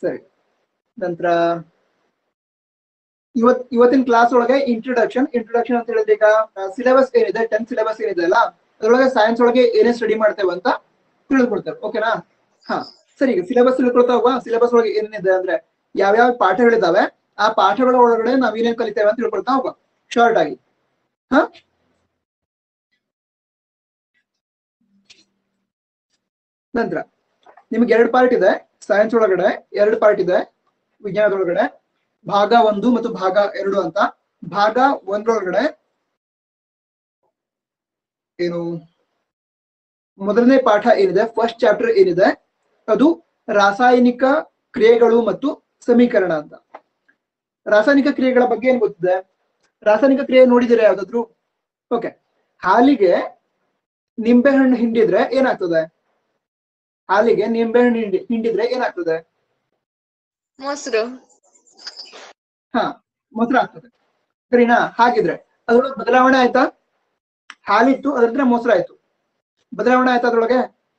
ಸರಿ ನಂತರ ಇವತ್ ಇವತ್ತಿನ ಕ್ಲಾಸ್ ಒಳಗೆ ಇಂಟ್ರೊಡಕ್ಷನ್ ಇಂಟ್ರೊಡಕ್ಷನ್ ಅಂತ ಹೇಳಿದ್ರೆ ಈಗ ಸಿಲೆಬಸ್ ಏನಿದೆ ಟೆಂತ್ ಸಿಲೆಬಸ್ ಏನಿದೆ ಅಲ್ಲ ಅದ್ರೊಳಗೆ ಸೈನ್ಸ್ ಒಳಗೆ ಏನೇ ಸ್ಟಡಿ ಮಾಡ್ತೇವೆ ಅಂತ ತಿಳಿದುಕೊಡ್ತೇವೆ ಓಕೆನಾ ಹಾ ಸರಿ ಈಗ ಸಿಲೆಬಸ್ ತಿಳ್ಕೊಳ್ತಾ ಹೋಗುವ ಸಿಲೆಬಸ್ ಒಳಗೆ ಏನೇನಿದೆ ಅಂದ್ರೆ ಯಾವ್ಯಾವ ಪಾಠಗಳಿದಾವೆ ಆ ಪಾಠಗಳ ಒಳಗಡೆ ನಾವ್ ಏನೇನ್ ಕಲಿತೇವೆ ಅಂತ ತಿಳ್ಕೊಳ್ತಾ ಹೋಗುವ ಶಾರ್ಟ್ ಆಗಿ ಹಾ ನಂತರ ನಿಮ್ಗೆ ಎರಡು ಪಾರ್ಟ್ ಇದೆ ಸೈನ್ಸ್ ಒಳಗಡೆ ಎರಡು ಪಾರ್ಟ್ ಇದೆ ವಿಜ್ಞಾನದೊಳಗಡೆ ಭಾಗ ಒಂದು ಮತ್ತು ಭಾಗ ಎರಡು ಅಂತ ಭಾಗ ಒಂದರೊಳಗಡೆ ಏನು ಮೊದಲನೇ ಪಾಠ ಏನಿದೆ ಫಸ್ಟ್ ಚಾಪ್ಟರ್ ಏನಿದೆ ಅದು ರಾಸಾಯನಿಕ ಕ್ರಿಯೆಗಳು ಮತ್ತು ಸಮೀಕರಣ ಅಂತ ರಾಸಾಯನಿಕ ಕ್ರಿಯೆಗಳ ಬಗ್ಗೆ ಏನ್ ಗೊತ್ತಿದೆ ರಾಸಾಯನಿಕ ಕ್ರಿಯೆ ನೋಡಿದಿರ ಯಾವ್ದಾದ್ರು ಓಕೆ ಹಾಲಿಗೆ ನಿಂಬೆಹಣ್ಣು ಹಿಂಡಿದ್ರೆ ಏನಾಗ್ತದೆ ಹಾಲಿಗೆ ನಿಂಬೆಹಣ್ಣು ಹಿಂಡಿ ಹಿಂಡಿದ್ರೆ ಏನಾಗ್ತದೆ ಮೊಸರು ಹಾ ಮೊಸರು ಆಗ್ತದೆ ಸರಿನಾ ಹಾಗಿದ್ರೆ ಅದ್ರೊಳಗೆ ಬದಲಾವಣೆ ಆಯ್ತಾ ಹಾಲಿತ್ತು ಅದ್ರ ಮೊಸರು ಆಯ್ತು ಬದಲಾವಣೆ ಆಯ್ತಾ ಅದ್ರೊಳಗೆ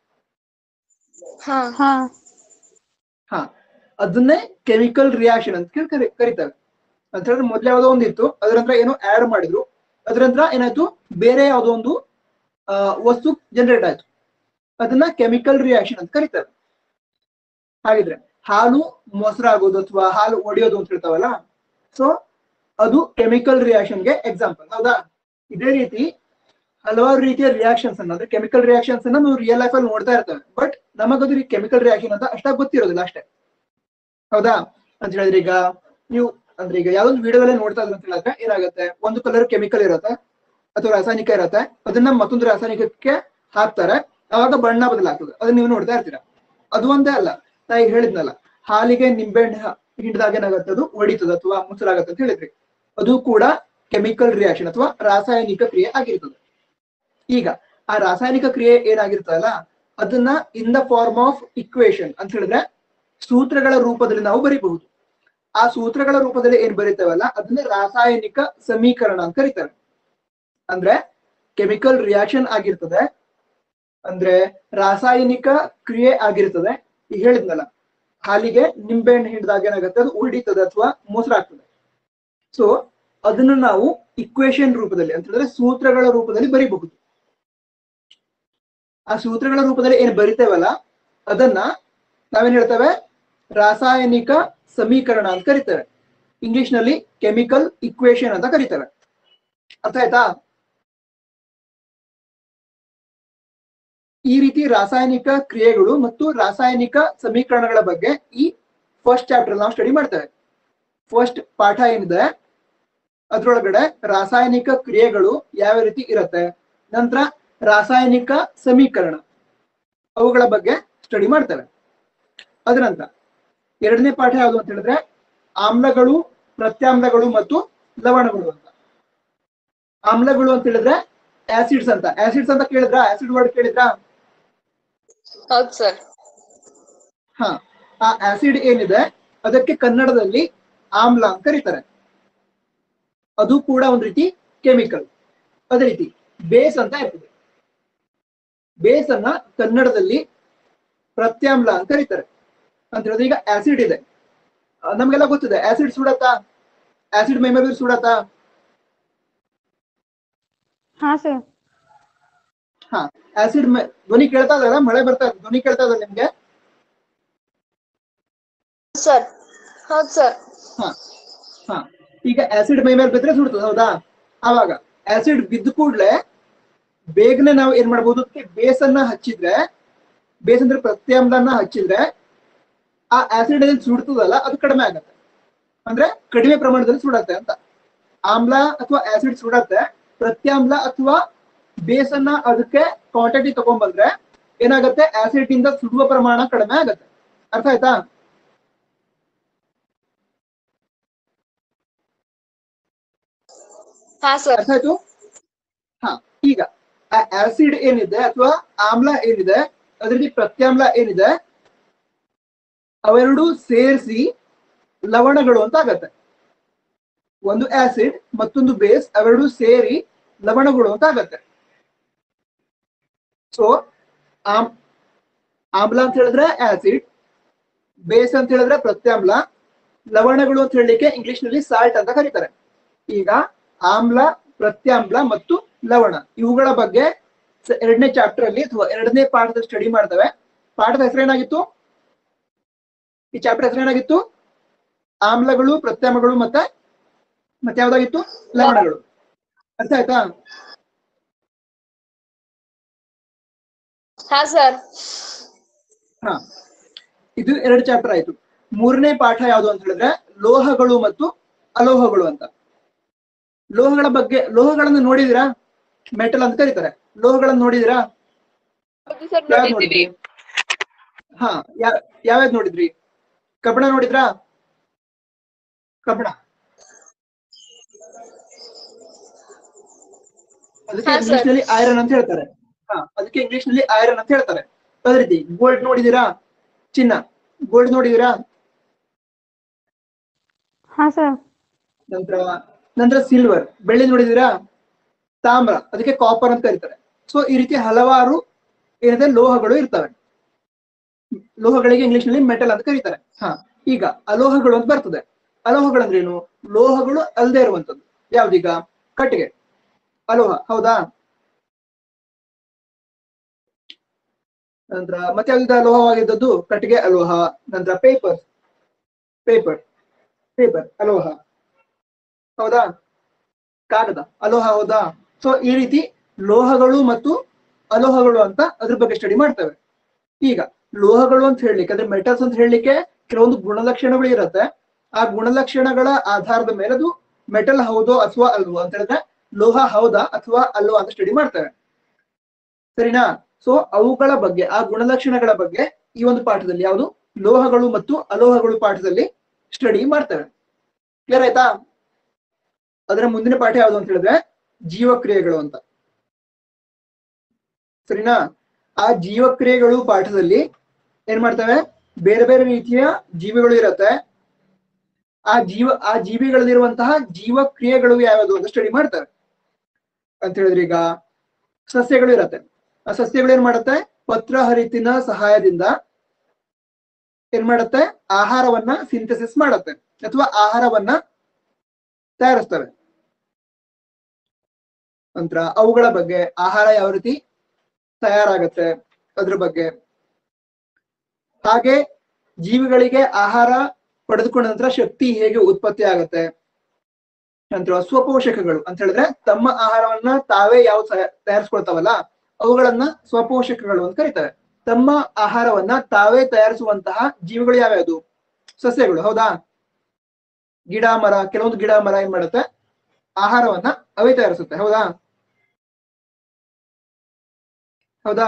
ಹಾ ಹಾ ಹಾ ಅದನ್ನೇ ಕೆಮಿಕಲ್ ರಿಯಾಕ್ಷನ್ ಅಂತ ಕೇಳಿ ಕರಿ ಕರೀತಾರೆ ಅಂತ ಹೇಳಿದ್ರೆ ಮೊದ್ಲು ಯಾವ್ದೋ ಒಂದಿತ್ತು ಅದ್ರ ನಂತರ ಏನೋ ಆಡ್ ಮಾಡಿದ್ರು ಅದ್ರ ನಂತರ ಏನಾಯ್ತು ಬೇರೆ ಯಾವ್ದೋ ಒಂದು ಆ, ವಸ್ತು ಜನರೇಟ್ ಆಯ್ತು ಅದನ್ನ ಕೆಮಿಕಲ್ ರಿಯಾಕ್ಷನ್ ಅಂತ ಕರೀತಾರೆ ಹಾಗಿದ್ರೆ ಹಾಲು ಮೊಸರಾಗೋದು ಅಥವಾ ಹಾಲು ಒಡೆಯೋದು ಅಂತ ಹೇಳ್ತಾವಲ್ಲ ಸೊ ಅದು ಕೆಮಿಕಲ್ ರಿಯಾಕ್ಷನ್ಗೆ ಎಕ್ಸಾಂಪಲ್ ಹೌದಾ ಇದೇ ರೀತಿ ಹಲವಾರು ರೀತಿಯ ರಿಯಾಕ್ಷನ್ಸ್ ಅನ್ನ ಅಂದ್ರೆ ಕೆಮಿಕಲ್ ರಿಯಾಕ್ಷನ್ಸ್ ಅನ್ನ ನಾವು ರಿಯಲ್ ಲೈಫ್ ಅಲ್ಲಿ ನೋಡ್ತಾ ಇರ್ತೇವೆ ಬಟ್ ನಮಗದು ಕೆಮಿಕಲ್ ರಿಯಾಕ್ಷನ್ ಅಂತ ಅಷ್ಟಾಗಿ ಗೊತ್ತಿರೋದಿಲ್ಲ ಅಷ್ಟೇ ಹೌದಾ ಅಂತ ಹೇಳಿದ್ರೆ ಈಗ ನೀವು ಅಂದ್ರೆ ಈಗ ಯಾವ್ದೊಂದು ವಿಡಿಯೋದಲ್ಲೇ ನೋಡ್ತಾ ಇದ್ರೆ ಅಂತ ಹೇಳಿದ್ರೆ ಏನಾಗುತ್ತೆ ಒಂದು ಕಲರ್ ಕೆಮಿಕಲ್ ಇರುತ್ತೆ ಅಥವಾ ರಾಸಾಯನಿಕ ಇರುತ್ತೆ ಅದನ್ನ ಮತ್ತೊಂದು ರಾಸಾಯನಿಕಕ್ಕೆ ಹಾಕ್ತಾರೆ ಅವಾಗ ಬಣ್ಣ ಬದಲಾಗ್ತದೆ ಅದನ್ನ ನೀವು ನೋಡ್ತಾ ಇರ್ತೀರಾ ಅದು ಒಂದೇ ಅಲ್ಲ ನಾ ಈಗ ಹೇಳಿದ್ನಲ್ಲ ಹಾಲಿಗೆ ನಿಂಬೆಹಣ್ಣು ಹ- ಹಿಂಡಿದಾಗ ಏನಾಗುತ್ತೆ ಅದು ಒಡಿತದೆ ಅಥವಾ ಮುಚ್ಚಲಾಗತ್ತೆ ಅಂತ ಹೇಳಿದ್ರಿ ಅದು ಕೂಡ ಕೆಮಿಕಲ್ ರಿಯಾಕ್ಷನ್ ಅಥವಾ ರಾಸಾಯನಿಕ ಕ್ರಿಯೆ ಆಗಿರ್ತದೆ ಈಗ ಆ ರಾಸಾಯನಿಕ ಕ್ರಿಯೆ ಏನಾಗಿರ್ತದಲ್ಲ ಅದನ್ನ in the form of equation ಅಂತ ಹೇಳಿದ್ರೆ ಸೂತ್ರಗಳ ರೂಪದಲ್ಲಿ ನಾವು ಬರೀಬಹುದು ಆ ಸೂತ್ರಗಳ ರೂಪದಲ್ಲಿ ಏನ್ ಬರೀತೇವಲ್ಲ ಅದನ್ನ ರಾಸಾಯನಿಕ ಸಮೀಕರಣ ಅಂತ ಕರೀತಾರೆ ಅಂದ್ರೆ ಕೆಮಿಕಲ್ ರಿಯಾಕ್ಷನ್ ಆಗಿರ್ತದೆ ಅಂದ್ರೆ ರಾಸಾಯನಿಕ ಕ್ರಿಯೆ ಆಗಿರ್ತದೆ ಈಗ ಹೇಳಿದ್ನಲ್ಲ ಹಾಲಿಗೆ ನಿಂಬೆಹಣ್ಣು ಹಿಡಿದಾಗ ಏನಾಗುತ್ತೆ ಅದು ಉಳಿತದೆ ಅಥವಾ ಮೊಸರಾಗ್ತದೆ ಸೊ ಅದನ್ನು ನಾವು ಇಕ್ವೇಶನ್ ರೂಪದಲ್ಲಿ ಅಂತ ಹೇಳಿದ್ರೆ ಸೂತ್ರಗಳ ರೂಪದಲ್ಲಿ ಬರೀಬಹುದು ಆ ಸೂತ್ರಗಳ ರೂಪದಲ್ಲಿ ಏನ್ ಬರಿತೇವಲ್ಲ ಅದನ್ನ ನಾವೇನ್ ಹೇಳ್ತೇವೆ ರಾಸಾಯನಿಕ ಸಮೀಕರಣ ಅಂತ ಕರಿತೇವೆ ಇಂಗ್ಲಿಷ್ ನಲ್ಲಿ ಕೆಮಿಕಲ್ ಇಕ್ವೇಶನ್ ಅಂತ ಕರೀತೇವೆ ಅರ್ಥ ಆಯ್ತಾ ಈ ರೀತಿ ರಾಸಾಯನಿಕ ಕ್ರಿಯೆಗಳು ಮತ್ತು ರಾಸಾಯನಿಕ ಸಮೀಕರಣಗಳ ಬಗ್ಗೆ ಈ ಫಸ್ಟ್ ಚಾಪ್ಟರ್ ನಾವು ಸ್ಟಡಿ ಮಾಡ್ತೇವೆ ಫಸ್ಟ್ ಪಾಠ ಏನಿದೆ ಅದ್ರೊಳಗಡೆ ರಾಸಾಯನಿಕ ಕ್ರಿಯೆಗಳು ಯಾವ ರೀತಿ ಇರುತ್ತೆ ನಂತರ ರಾಸಾಯನಿಕ ಸಮೀಕರಣ ಅವುಗಳ ಬಗ್ಗೆ ಸ್ಟಡಿ ಮಾಡ್ತೇವೆ ಅದ ನಂತರ ಎರಡನೇ ಪಾಠ ಯಾವುದು ಅಂತ ಹೇಳಿದ್ರೆ ಆಮ್ಲಗಳು ಪ್ರತ್ಯಾಮ್ಲಗಳು ಮತ್ತು ಲವಣಗಳು ಅಂತ ಆಮ್ಲಗಳು ಅಂತ ಹೇಳಿದ್ರೆ ಆಸಿಡ್ಸ್ ಅಂತ ಆಸಿಡ್ಸ್ ಅಂತ ಕೇಳಿದ್ರ ಆಸಿಡ್ ವರ್ಡ್ ಕೇಳಿದ್ರಾ ಹೌದ್ ಸರ್ ಹಾ ಆ ಆಸಿಡ್ ಏನಿದೆ ಅದಕ್ಕೆ ಕನ್ನಡದಲ್ಲಿ ಆಮ್ಲ ಅಂತ ಕರೀತಾರೆ ಅದು ಕೂಡ ಒಂದು ರೀತಿ ಕೆಮಿಕಲ್ ಅದೇ ರೀತಿ ಬೇಸ್ ಅಂತ ಇರ್ತದೆ ಬೇಸ್ ಅನ್ನ ಕನ್ನಡದಲ್ಲಿ ಪ್ರತ್ಯಾಮ್ಲ ಅಂತ ಕರೀತಾರೆ ಅಂತ ಹೇಳಿದ್ರೆ ಈಗ ಆಸಿಡ್ ಇದೆ ಆ, ನಮ್ಗೆಲ್ಲ ಗೊತ್ತಿದೆ ಆಸಿಡ್ ಸುಡತ್ತಾ ಆಸಿಡ್ ಮೈ ಮೇಲೆ ಸುಡತ್ತಾ ಹಾ ಸರ್ ಹಾ ಆಸಿಡ್ ಧ್ವನಿ ಕೇಳ್ತಾ ಇದಲ್ಲ ಮಳೆ ಬರ್ತಾ ಇದೆ ಧ್ವನಿ ಕೇಳ್ತಾ ಇದೆ ನಿಮ್ಗೆ ಸರ್ ಹೌದ್ ಸರ್ ಹಾ ಹಾ ಈಗ ಆಸಿಡ್ ಮೈ ಮೇಲೆ ಬಿದ್ರೆ ಸುಡ್ತದೆ ಹೌದಾ ಆವಾಗ ಆಸಿಡ್ ಬಿದ್ದ ಕೂಡ್ಲೆ ಬೇಗನೆ ನಾವು ಏನ್ ಮಾಡ್ಬೋದು ಅದಕ್ಕೆ ಬೇಸನ್ನ ಹಚ್ಚಿದ್ರೆ ಬೇಸ್ ಅಂದ್ರೆ ಪ್ರತ್ಯಾಮ್ಲನ ಹಚ್ಚಿದ್ರೆ ಆ ಆಸಿಡ್ ಏನ್ ಸುಡ್ತದಲ್ಲ ಅದು ಕಡಿಮೆ ಆಗತ್ತೆ ಅಂದ್ರೆ ಕಡಿಮೆ ಪ್ರಮಾಣದಲ್ಲಿ ಸುಡತ್ತೆ ಅಂತ ಆಮ್ಲ ಅಥವಾ ಆಸಿಡ್ ಸುಡತ್ತೆ ಪ್ರತ್ಯಾಮ್ಲ ಅಥವಾ ಬೇಸನ್ನ ಅದಕ್ಕೆ ಕಾಂಟ್ಯಾಕ್ಟ್ ತಗೊಂಡ್ಬಂದ್ರೆ ಏನಾಗತ್ತೆ ಆಸಿಡ್ ಇಂದ ಸುಡುವ ಪ್ರಮಾಣ ಕಡಿಮೆ ಆಗತ್ತೆ ಅರ್ಥ ಆಯ್ತಾ ಹಾ ಸರ್ ಅರ್ಥ ಆಯ್ತು ಹಾ ಈಗ ಆ ಆಸಿಡ್ ಏನಿದೆ ಅಥವಾ ಆಮ್ಲ ಏನಿದೆ ಅದರಲ್ಲಿ ಪ್ರತ್ಯಾಮ್ಲ ಏನಿದೆ ಅವೆರಡು ಸೇರಿಸಿ ಲವಣಗಳು ಅಂತ ಆಗತ್ತೆ ಒಂದು ಆಸಿಡ್ ಮತ್ತೊಂದು ಬೇಸ್ ಅವೆರಡು ಸೇರಿ ಲವಣಗಳು ಅಂತ ಆಗತ್ತೆ ಸೊ ಆಮ್ ಆಮ್ಲ ಅಂತ ಹೇಳಿದ್ರೆ ಆಸಿಡ್ ಬೇಸ್ ಅಂತ ಹೇಳಿದ್ರೆ ಪ್ರತ್ಯಾಮ್ಲ ಲವಣಗಳು ಅಂತ ಹೇಳಲಿಕ್ಕೆ ಇಂಗ್ಲಿಷ್ ನಲ್ಲಿ ಸಾಲ್ಟ್ ಅಂತ ಕರೀತಾರೆ ಈಗ ಆಮ್ಲ ಪ್ರತ್ಯಾಮ್ಲ ಮತ್ತು ಲವಣ ಇವುಗಳ ಬಗ್ಗೆ ಸ- ಎರಡನೇ ಚಾಪ್ಟರ್ ಅಲ್ಲಿ ಅಥವಾ ಎರಡನೇ ಪಾಠದಲ್ಲಿ ಸ್ಟಡಿ ಮಾಡ್ತೇವೆ ಪಾಠದ ಹೆಸರೇನಾಗಿತ್ತು ಈ ಚಾಪ್ಟರ್ ಹೆಸರೇನಾಗಿತ್ತು ಆಮ್ಲಗಳು ಪ್ರತ್ಯಾಮ್ಲಗಳು ಮತ್ತೆ ಮತ್ತೆ ಯಾವ್ದಾಗಿತ್ತು ಲವಣಗಳು ಅರ್ಥ ಆಯ್ತಾ ಹಾ ಸರ್ ಹಾ ಇದು ಎರಡು ಚಾಪ್ಟರ್ ಆಯ್ತು ಮೂರನೇ ಪಾಠ ಯಾವುದು ಅಂತ ಹೇಳಿದ್ರೆ ಲೋಹಗಳು ಮತ್ತು ಅಲೋಹಗಳು ಅಂತ ಲೋಹಗಳ ಬಗ್ಗೆ ಲೋಹಗಳನ್ನು ನೋಡಿದಿರಾ ಮೆಟಲ್ ಅಂತ ಕರೀತಾರೆ ಲೋಹಗಳನ್ನು ನೋಡಿದಿರಾ ಹೌದು ಸರ್ ಯಾವ್ದು ನೋಡಿದ್ದೀವಿ ನೋಡಿದ್ರಿ ಹಾ ಯಾ ಯಾವ್ಯಾವ್ದು ನೋಡಿದ್ರಿ ಕಬ್ಬಣ ನೋಡಿದ್ರಾ ಕಬ್ಬಣ ಅದಕ್ಕೆ ಹಾ, ಇಂಗ್ಲಿಷ್ sir. ನಲ್ಲಿ ಐರನ್ ಅಂತ ಹೇಳ್ತಾರೆ ಹಾ ಅದಕ್ಕೆ ಇಂಗ್ಲಿಷ್ ನಲ್ಲಿ ಐರನ್ ಅಂತ ಹೇಳ್ತಾರೆ ಅದೇ ರೀತಿ ಗೋಲ್ಡ್ ನೋಡಿದೀರಾ ಚಿನ್ನ ಗೋಲ್ಡ್ ನೋಡಿದೀರಾ ಹಾ ಸರ್ ನಂತರ ನಂತರ ಸಿಲ್ವರ್ ಬೆಳ್ಳಿ ನೋಡಿದೀರಾ ತಾಮ್ರ ಅದಕ್ಕೆ ಕಾಪರ್ ಅಂತ ಕರೀತಾರೆ ಸೊ ಈ ರೀತಿ ಹಲವಾರು ಏನಿದೆ ಲೋಹಗಳು ಇರ್ತವೆ ಲೋಹಗಳಿಗೆ ಇಂಗ್ಲಿಷ್ ನಲ್ಲಿ ಮೆಟಲ್ ಅಂತ ಕರೀತಾರೆ ಹಾ ಈಗ ಅಲೋಹಗಳು ಅಂತ ಬರ್ತದೆ ಅಲೋಹಗಳು ಅಂದ್ರೆ ಏನು ಲೋಹಗಳು ಅಲ್ಲದೆ ಇರುವಂತದ್ದು ಯಾವ್ದೀಗ ಕಟ್ಟಿಗೆ ಅಲೋಹ ಹೌದಾ ನಂತರ ಮತ್ತೆ ಯಾವ್ದು ಅಲೋಹವಾಗಿದ್ದದ್ದು ಕಟ್ಟಿಗೆ ಅಲೋಹ ನಂತರ ಪೇಪರ್ ಪೇಪರ್ ಪೇಪರ್ ಅಲೋಹ ಹೌದಾ ಕಾಗದ ಅಲೋಹ ಹೌದಾ ಸೊ ಈ ರೀತಿ ಲೋಹಗಳು ಮತ್ತು ಅಲೋಹಗಳು ಅಂತ ಅದ್ರ ಬಗ್ಗೆ ಸ್ಟಡಿ ಮಾಡ್ತೇವೆ ಈಗ ಲೋಹಗಳು ಅಂತ ಹೇಳಲಿಕ್ಕೆ ಅಂದ್ರೆ ಮೆಟಲ್ಸ್ ಅಂತ ಹೇಳಲಿಕ್ಕೆ ಕೆಲವೊಂದು ಗುಣಲಕ್ಷಣಗಳು ಇರುತ್ತೆ ಆ ಗುಣಲಕ್ಷಣಗಳ ಆಧಾರದ ಮೇಲೆ ಅದು ಮೆಟಲ್ ಹೌದೋ ಅಥವಾ ಅಲ್ವೋ ಅಂತ ಹೇಳಿದ್ರೆ ಲೋಹ ಹೌದಾ ಅಥವಾ ಅಲ್ವೋ ಅಂತ ಸ್ಟಡಿ ಮಾಡ್ತೇವೆ ಸರಿನಾ ಸೊ ಅವುಗಳ ಬಗ್ಗೆ ಆ ಗುಣಲಕ್ಷಣಗಳ ಬಗ್ಗೆ ಈ ಒಂದು ಪಾಠದಲ್ಲಿ ಯಾವುದು ಲೋಹಗಳು ಮತ್ತು ಅಲೋಹಗಳು ಪಾಠದಲ್ಲಿ ಸ್ಟಡಿ ಮಾಡ್ತೇವೆ ಕ್ಲಿಯರ್ ಆಯ್ತಾ ಅದರ ಮುಂದಿನ ಪಾಠ ಯಾವುದು ಅಂತ ಹೇಳಿದ್ರೆ ಜೀವಕ್ರಿಯೆಗಳು ಅಂತ ಸರಿನಾ ಆ ಜೀವಕ್ರಿಯೆಗಳು ಪಾಠದಲ್ಲಿ ಏನ್ ಮಾಡ್ತೇವೆ ಬೇರೆ ಬೇರೆ ರೀತಿಯ ಜೀವಿಗಳು ಇರತ್ತೆ ಆ ಜೀವ ಆ ಜೀವಿಗಳಲ್ಲಿರುವಂತಹ ಜೀವಕ್ರಿಯೆಗಳು ಯಾವ್ಯಾವುದು ಅಂತ ಸ್ಟಡಿ ಮಾಡ್ತೇವೆ ಅಂತ ಹೇಳಿದ್ರೆ ಈಗ ಸಸ್ಯಗಳು ಇರತ್ತೆ ಆ ಸಸ್ಯಗಳು ಏನ್ ಮಾಡುತ್ತೆ ಪತ್ರ ಹರಿತಿನ ಸಹಾಯದಿಂದ ಏನ್ ಮಾಡುತ್ತೆ ಆಹಾರವನ್ನ ಸಿಂಥಸಿಸ್ ಮಾಡುತ್ತೆ ಅಥವಾ ಆಹಾರವನ್ನ ತಯಾರಿಸ್ತವೆ ನಂತರ ಅವುಗಳ ಬಗ್ಗೆ ಆಹಾರ ಯಾವ ರೀತಿ ತಯಾರಾಗತ್ತೆ ಅದ್ರ ಬಗ್ಗೆ ಹಾಗೆ ಜೀವಿಗಳಿಗೆ ಆಹಾರ ಪಡೆದುಕೊಂಡ ನಂತರ ಶಕ್ತಿ ಹೇಗೆ ಉತ್ಪತ್ತಿ ಆಗತ್ತೆ ನಂತರ ಸ್ವಪೋಷಕಗಳು ಅಂತ ಹೇಳಿದ್ರೆ ತಮ್ಮ ಆಹಾರವನ್ನ ತಾವೇ ಯಾವ ತಯಾರಿಸ್ಕೊಳ್ತಾವಲ್ಲ ಅವುಗಳನ್ನ ಸ್ವಪೋಷಕಗಳು ಅಂತ ಕರೀತಾರೆ ತಮ್ಮ ಆಹಾರವನ್ನ ತಾವೇ ತಯಾರಿಸುವಂತಹ ಜೀವಿಗಳು ಯಾವ್ಯಾವುದು ಸಸ್ಯಗಳು ಹೌದಾ ಗಿಡ ಮರ ಕೆಲವೊಂದು ಗಿಡ ಮರ ಏನ್ ಮಾಡುತ್ತೆ ಆಹಾರವನ್ನ ಅವೇ ತಯಾರಿಸುತ್ತೆ ಹೌದಾ ಹೌದಾ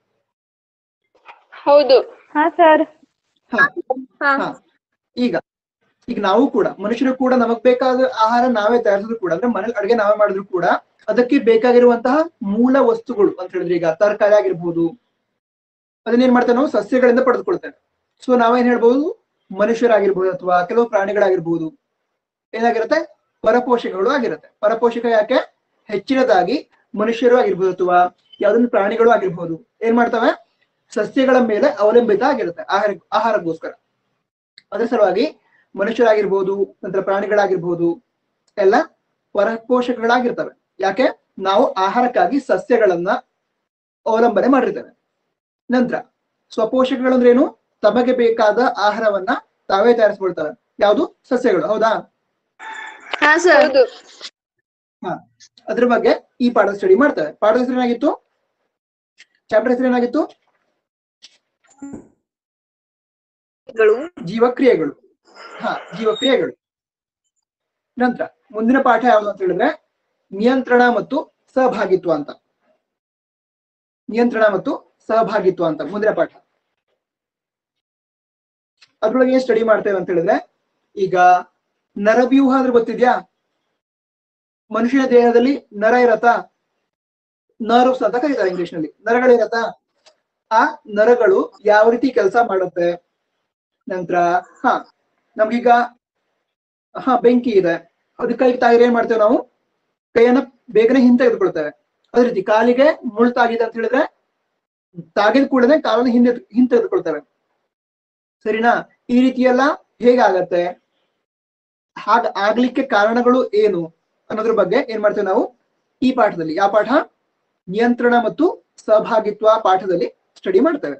ಹೌದು ಹಾ ಸರ್ ಹಾ ಹಾ ಹಾ ಈಗ ಈಗ ನಾವು ಕೂಡ ಮನುಷ್ಯರು ಕೂಡ ನಮಗ್ ಬೇಕಾದ ಆಹಾರ ನಾವೇ ತಯಾರಿಸಿದ್ರು ಕೂಡ ಅಂದ್ರೆ ಮನೇಲಿ ಅಡುಗೆ ನಾವೇ ಮಾಡಿದ್ರು ಕೂಡ ಅದಕ್ಕೆ ಬೇಕಾಗಿರುವಂತಹ ಮೂಲ ವಸ್ತುಗಳು ಅಂತ ಹೇಳಿದ್ರೆ ಈಗ ತರಕಾರಿ ಆಗಿರ್ಬೋದು ಅದನ್ನೇನ್ ಮಾಡ್ತೇವೆ ನಾವು ಸಸ್ಯಗಳಿಂದ ಪಡೆದುಕೊಳ್ತೇವೆ ಸೊ ನಾವೇನ್ ಹೇಳ್ಬೋದು ಮನುಷ್ಯರಾಗಿರ್ಬೋದು ಅಥವಾ ಕೆಲವು ಪ್ರಾಣಿಗಳಾಗಿರ್ಬೋದು ಏನಾಗಿರುತ್ತೆ ಪರಪೋಷಕಗಳು ಆಗಿರುತ್ತೆ ಪರಪೋಷಕ ಯಾಕೆ ಹೆಚ್ಚಿನದಾಗಿ ಮನುಷ್ಯರು ಆಗಿರ್ಬೋದು ಅಥವಾ ಯಾವ್ದೊಂದು ಪ್ರಾಣಿಗಳು ಆಗಿರ್ಬೋದು ಏನ್ ಮಾಡ್ತವೆ ಸಸ್ಯಗಳ ಮೇಲೆ ಅವಲಂಬಿತ ಆಗಿರುತ್ತೆ ಆಹಾರ ಆಹಾರಕ್ಕೋಸ್ಕರ ಅದರ ಸಲುವಾಗಿ ಮನುಷ್ಯರಾಗಿರ್ಬೋದು ನಂತರ ಪ್ರಾಣಿಗಳಾಗಿರ್ಬೋದು ಎಲ್ಲ ಪರಪೋಷಕಗಳಾಗಿರ್ತವೆ ಯಾಕೆ ನಾವು ಆಹಾರಕ್ಕಾಗಿ ಸಸ್ಯಗಳನ್ನ ಅವಲಂಬನೆ ಮಾಡಿರ್ತೇವೆ ನಂತರ ಸ್ವಪೋಷಕಗಳು ಅಂದ್ರೆ ಏನು ತಮಗೆ ಬೇಕಾದ ಆಹಾರವನ್ನ ತಾವೇ ತಯಾರಿಸ್ಕೊಳ್ತವೆ ಯಾವುದು ಸಸ್ಯಗಳು ಹೌದಾ ಹಾ ಸರ್ ಹೌದು ಅದ್ರ ಬಗ್ಗೆ ಈ ಪಾಠದ ಸ್ಟಡಿ ಮಾಡ್ತೇವೆ ಪಾಠದ ಹೆಸರು ಏನಾಗಿತ್ತು ಚಾಪ್ಟರ್ ಹೆಸರು ಏನಾಗಿತ್ತು ಜೀವಕ್ರಿಯೆಗಳು ಹಾ ಜೀವಕ್ರಿಯೆಗಳು ನಂತರ ಮುಂದಿನ ಪಾಠ ಯಾವುದು ಅಂತ ಹೇಳಿದ್ರೆ ನಿಯಂತ್ರಣ ಮತ್ತು ಸಹಭಾಗಿತ್ವ ಅಂತ ನಿಯಂತ್ರಣ ಮತ್ತು ಸಹಭಾಗಿತ್ವ ಅಂತ ಮುಂದಿನ ಪಾಠ ಅದ್ರೊಳಗೆ ಏನ್ ಸ್ಟಡಿ ಮಾಡ್ತೇವೆ ಅಂತ ಹೇಳಿದ್ರೆ ಈಗ ನರವ್ಯೂಹ ಅಂದ್ರೆ ಗೊತ್ತಿದ್ಯಾ ಮನುಷ್ಯನ ದೇಹದಲ್ಲಿ ನರ ಇರತ್ತಾ ನರ್ವ್ಸ್ ಅಂತ ಕರೀತಾರೆ ಇಂಗ್ಲಿಷ್ ನಲ್ಲಿ ನರಗಳು ಇರತ್ತಾ ಆ ನರಗಳು ಯಾವ ರೀತಿ ಕೆಲಸ ಮಾಡುತ್ತೆ ನಂತರ ಹಾ ನಮ್ಗೀಗ ಹಾ ಬೆಂಕಿ ಇದೆ ಅದಕ್ಕಾಗಿ ತಾಯಿರ್ ಏನ್ ಮಾಡ್ತೇವೆ ನಾವು ಕೈಯನ್ನ ಬೇಗನೆ ಹಿಂತೆಗೆದುಕೊಳ್ತೇವೆ ಅದೇ ರೀತಿ ಕಾಲಿಗೆ ಮುಳ್ಳು ತಾಗಿದೆ ಅಂತ ಹೇಳಿದ್ರೆ ತಾಗಿದ ಕೂಡಲೇ ಕಾಲನ್ನು ಹಿಂದೆ ಹಿಂತೆಗೆದುಕೊಳ್ತೇವೆ ಸರಿನಾ ಈ ರೀತಿ ಎಲ್ಲ ಹೇಗಾಗತ್ತೆ ಹಾಗ ಆಗ್ಲಿಕ್ಕೆ ಕಾರಣಗಳು ಏನು ಅನ್ನೋದ್ರ ಬಗ್ಗೆ ಏನ್ ಮಾಡ್ತೇವೆ ನಾವು ಈ ಪಾಠದಲ್ಲಿ ಯಾವ ಪಾಠ ನಿಯಂತ್ರಣ ಮತ್ತು ಸಹಭಾಗಿತ್ವ ಪಾಠದಲ್ಲಿ ಸ್ಟಡಿ ಮಾಡ್ತೇವೆ